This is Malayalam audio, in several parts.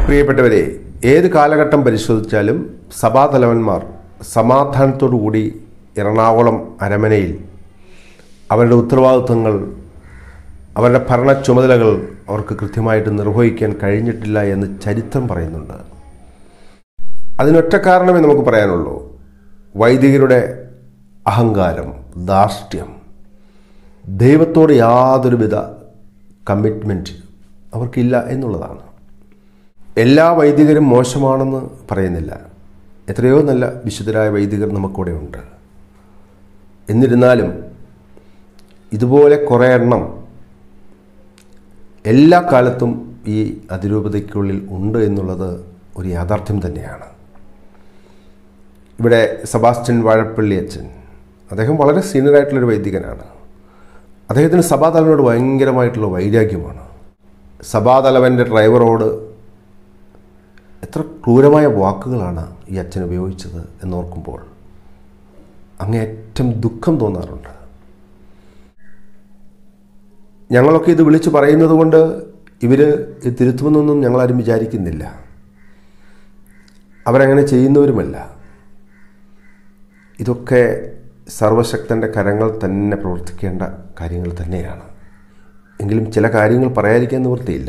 പ്രിയപ്പെട്ടവരെ ഏത് കാലഘട്ടം പരിശോധിച്ചാലും സഭാതലവന്മാർ സമാധാനത്തോടു കൂടി എറണാകുളം അരമനയിൽ അവരുടെ ഉത്തരവാദിത്വങ്ങൾ അവരുടെ ഭരണ ചുമതലകൾ അവർക്ക് കൃത്യമായിട്ട് നിർവഹിക്കാൻ കഴിഞ്ഞിട്ടില്ല എന്ന് ചരിത്രം പറയുന്നുണ്ട് അതിനൊറ്റ കാരണമേ നമുക്ക് പറയാനുള്ളൂ വൈദികരുടെ അഹങ്കാരം ധാർഷ്ട്യം ദൈവത്തോട് യാതൊരുവിധ കമ്മിറ്റ്മെൻറ്റ് അവർക്കില്ല എന്നുള്ളതാണ് എല്ലാ വൈദികരും മോശമാണെന്ന് പറയുന്നില്ല എത്രയോ നല്ല വിശുദ്ധരായ വൈദികർ നമുക്കിവിടെ ഉണ്ട് എന്നിരുന്നാലും ഇതുപോലെ കുറേ എണ്ണം എല്ലാ കാലത്തും ഈ അതിരൂപതയ്ക്കുള്ളിൽ ഉണ്ട് എന്നുള്ളത് ഒരു യാഥാർത്ഥ്യം തന്നെയാണ് ഇവിടെ സെബാസ്റ്റ്യൻ വാഴപ്പള്ളി അച്ഛൻ അദ്ദേഹം വളരെ സീനിയറായിട്ടുള്ളൊരു വൈദികനാണ് അദ്ദേഹത്തിന് സഭാതലവനോട് ഭയങ്കരമായിട്ടുള്ള വൈരാഗ്യമാണ് സഭാതലവൻ്റെ ഡ്രൈവറോട് എത്ര ക്രൂരമായ വാക്കുകളാണ് ഈ അച്ഛൻ ഉപയോഗിച്ചത് എന്നോർക്കുമ്പോൾ അങ്ങേയറ്റം ദുഃഖം തോന്നാറുണ്ട് ഞങ്ങളൊക്കെ ഇത് വിളിച്ചു പറയുന്നത് കൊണ്ട് ഇവർ ഇത് തിരുത്തുമെന്നൊന്നും ഞങ്ങളാരും വിചാരിക്കുന്നില്ല അവരങ്ങനെ ചെയ്യുന്നവരുമല്ല ഇതൊക്കെ സർവശക്തൻ്റെ കരങ്ങൾ തന്നെ പ്രവർത്തിക്കേണ്ട കാര്യങ്ങൾ തന്നെയാണ് എങ്കിലും ചില കാര്യങ്ങൾ പറയാതിരിക്കാൻ നിവൃത്തിയില്ല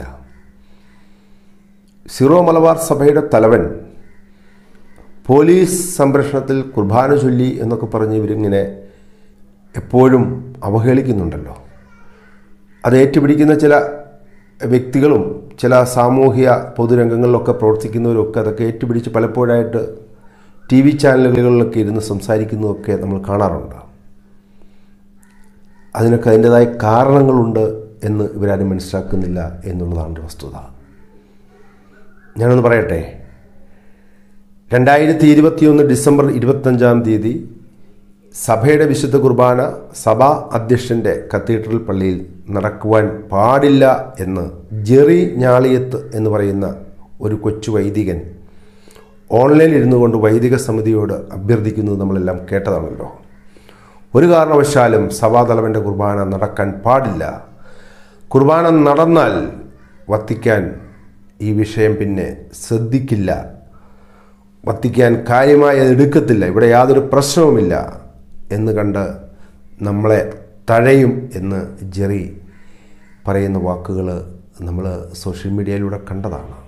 സിറോ മലബാർ സഭയുടെ തലവൻ പോലീസ് സംരക്ഷണത്തിൽ കുർബാന ചൊല്ലി എന്നൊക്കെ പറഞ്ഞ് ഇവരിങ്ങനെ എപ്പോഴും അവഹേളിക്കുന്നുണ്ടല്ലോ അത് ഏറ്റുപിടിക്കുന്ന ചില വ്യക്തികളും ചില സാമൂഹ്യ പൊതുരംഗങ്ങളിലൊക്കെ പ്രവർത്തിക്കുന്നവരൊക്കെ അതൊക്കെ ഏറ്റുപിടിച്ച് പലപ്പോഴായിട്ട് ടി വി ചാനലുകളിലൊക്കെ ഇരുന്ന് സംസാരിക്കുന്നതൊക്കെ നമ്മൾ കാണാറുണ്ട് അതിനൊക്കെ അതിൻ്റെതായ കാരണങ്ങളുണ്ട് എന്ന് ഇവരാരും മനസ്സിലാക്കുന്നില്ല എന്നുള്ളതാണ് വസ്തുത ഞാനൊന്ന് പറയട്ടെ രണ്ടായിരത്തി ഇരുപത്തിയൊന്ന് ഡിസംബർ ഇരുപത്തഞ്ചാം തീയതി സഭയുടെ വിശുദ്ധ കുർബാന സഭാ അധ്യക്ഷൻ്റെ കത്തീഡ്രൽ പള്ളിയിൽ നടക്കുവാൻ പാടില്ല എന്ന് ജെറി ഞാളിയത്ത് എന്ന് പറയുന്ന ഒരു കൊച്ചു വൈദികൻ ഓൺലൈനിൽ ഇരുന്നു കൊണ്ട് വൈദിക സമിതിയോട് അഭ്യർത്ഥിക്കുന്നത് നമ്മളെല്ലാം കേട്ടതാണല്ലോ ഒരു കാരണവശാലും സഭാതലവൻ്റെ കുർബാന നടക്കാൻ പാടില്ല കുർബാന നടന്നാൽ വത്തിക്കാൻ ഈ വിഷയം പിന്നെ ശ്രദ്ധിക്കില്ല വത്തിക്കാൻ കാര്യമായി അത് എടുക്കത്തില്ല ഇവിടെ യാതൊരു പ്രശ്നവുമില്ല എന്ന് കണ്ട് നമ്മളെ തഴയും എന്ന് ജെറി പറയുന്ന വാക്കുകൾ നമ്മൾ സോഷ്യൽ മീഡിയയിലൂടെ കണ്ടതാണ്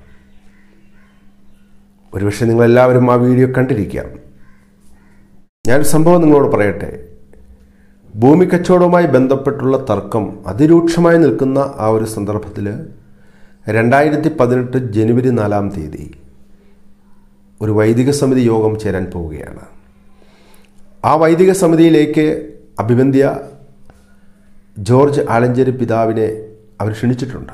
ഒരുപക്ഷെ നിങ്ങളെല്ലാവരും ആ വീഡിയോ കണ്ടിരിക്കാം ഞാൻ സംഭവം നിങ്ങളോട് പറയട്ടെ ഭൂമി കച്ചവടവുമായി ബന്ധപ്പെട്ടുള്ള തർക്കം അതിരൂക്ഷമായി നിൽക്കുന്ന ആ ഒരു സന്ദർഭത്തിൽ രണ്ടായിരത്തി പതിനെട്ട് ജനുവരി നാലാം തീയതി ഒരു വൈദിക സമിതി യോഗം ചേരാൻ പോവുകയാണ് ആ വൈദിക സമിതിയിലേക്ക് അഭിബന്ധ്യ ജോർജ് ആലഞ്ചേരി പിതാവിനെ അവർ ക്ഷണിച്ചിട്ടുണ്ട്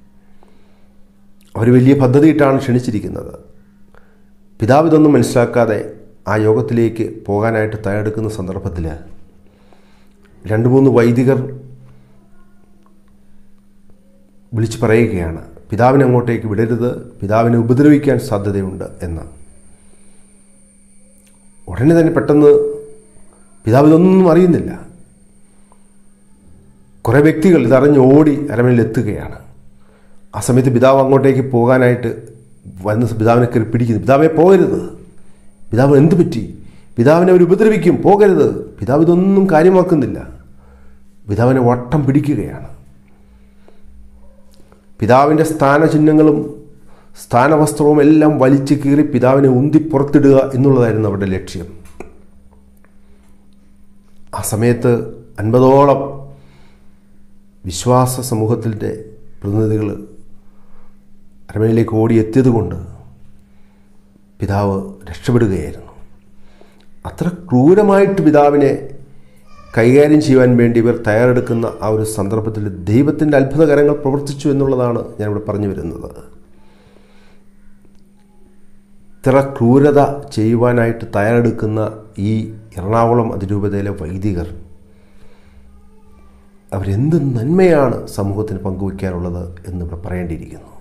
അവർ വലിയ പദ്ധതിയിട്ടാണ് ക്ഷണിച്ചിരിക്കുന്നത് പിതാവ് ഇതൊന്നും മനസ്സിലാക്കാതെ ആ യോഗത്തിലേക്ക് പോകാനായിട്ട് തയ്യാറെടുക്കുന്ന സന്ദർഭത്തിൽ രണ്ട് മൂന്ന് വൈദികർ വിളിച്ചു പറയുകയാണ് പിതാവിനെ അങ്ങോട്ടേക്ക് വിടരുത് പിതാവിനെ ഉപദ്രവിക്കാൻ സാധ്യതയുണ്ട് എന്ന് ഉടനെ തന്നെ പെട്ടെന്ന് പിതാവ് ഇതൊന്നും അറിയുന്നില്ല കുറേ വ്യക്തികൾ ഇതറിഞ്ഞ് ഓടി അരമനയിൽ എത്തുകയാണ് ആ സമയത്ത് പിതാവ് അങ്ങോട്ടേക്ക് പോകാനായിട്ട് വന്ന് പിതാവിനെ കയറി പിടിക്കുന്നു പിതാവെ പോകരുത് പിതാവ് എന്ത് പറ്റി പിതാവിനെ അവർ ഉപദ്രവിക്കും പോകരുത് പിതാവ് ഇതൊന്നും കാര്യമാക്കുന്നില്ല പിതാവിനെ വട്ടം പിടിക്കുകയാണ് പിതാവിൻ്റെ സ്ഥാനചിഹ്നങ്ങളും സ്ഥാനവസ്ത്രവും എല്ലാം വലിച്ചു കീറി പിതാവിനെ ഉന്തി പുറത്തിടുക എന്നുള്ളതായിരുന്നു അവരുടെ ലക്ഷ്യം ആ സമയത്ത് അൻപതോളം വിശ്വാസ സമൂഹത്തിൻ്റെ പ്രതിനിധികൾ അരമനയിലേക്ക് ഓടിയെത്തിയത് കൊണ്ട് പിതാവ് രക്ഷപ്പെടുകയായിരുന്നു അത്ര ക്രൂരമായിട്ട് പിതാവിനെ കൈകാര്യം ചെയ്യുവാൻ വേണ്ടി ഇവർ തയ്യാറെടുക്കുന്ന ആ ഒരു സന്ദർഭത്തിൽ ദൈവത്തിൻ്റെ അത്ഭുതകരങ്ങൾ പ്രവർത്തിച്ചു എന്നുള്ളതാണ് ഞാനിവിടെ പറഞ്ഞു വരുന്നത് ഇത്ര ക്രൂരത ചെയ്യുവാനായിട്ട് തയ്യാറെടുക്കുന്ന ഈ എറണാകുളം അതിരൂപതയിലെ വൈദികർ അവരെന്ത് നന്മയാണ് സമൂഹത്തിന് പങ്കുവയ്ക്കാനുള്ളത് എന്നിവിടെ പറയേണ്ടിയിരിക്കുന്നു